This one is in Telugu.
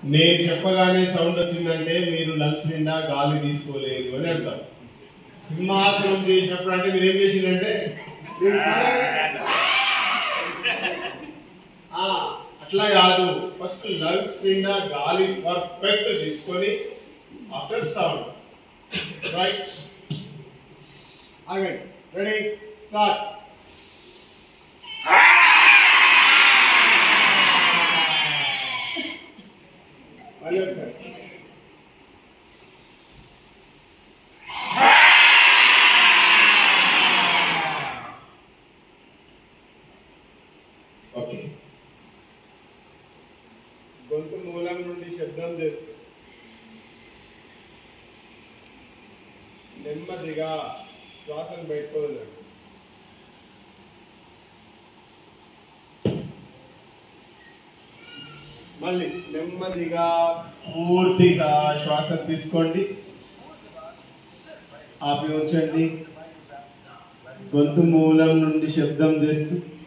నేను చెప్పగానే సౌండ్ వచ్చిందంటే మీరు లంగ్స్ నిండా గాలి తీసుకోలేదు అని అర్థం సింహాసనం చేసినప్పుడు అంటే మీరు ఏం చేసిందంటే మీరు చూడండి. ఆ, అట్లా కాదు ఫస్ట్ లంగ్స్ నిండా గాలి పర్ఫెక్ట్ తీసుకొని ఆఫ్టర్ సౌండ్ రైట్ ఆగండి రెడీ స్టార్ట్ మళ్ళీ ఒకసారి ఓకే గొంతు మూలం నుండి శబ్దం చేస్తూ నెమ్మదిగా శ్వాసను పెట్టుకోదు మళ్ళీ నెమ్మదిగా పూర్తిగా శ్వాస తీసుకోండి ఆపి ఉంచండి గొంతు మూలం నుండి శబ్దం చేస్తూ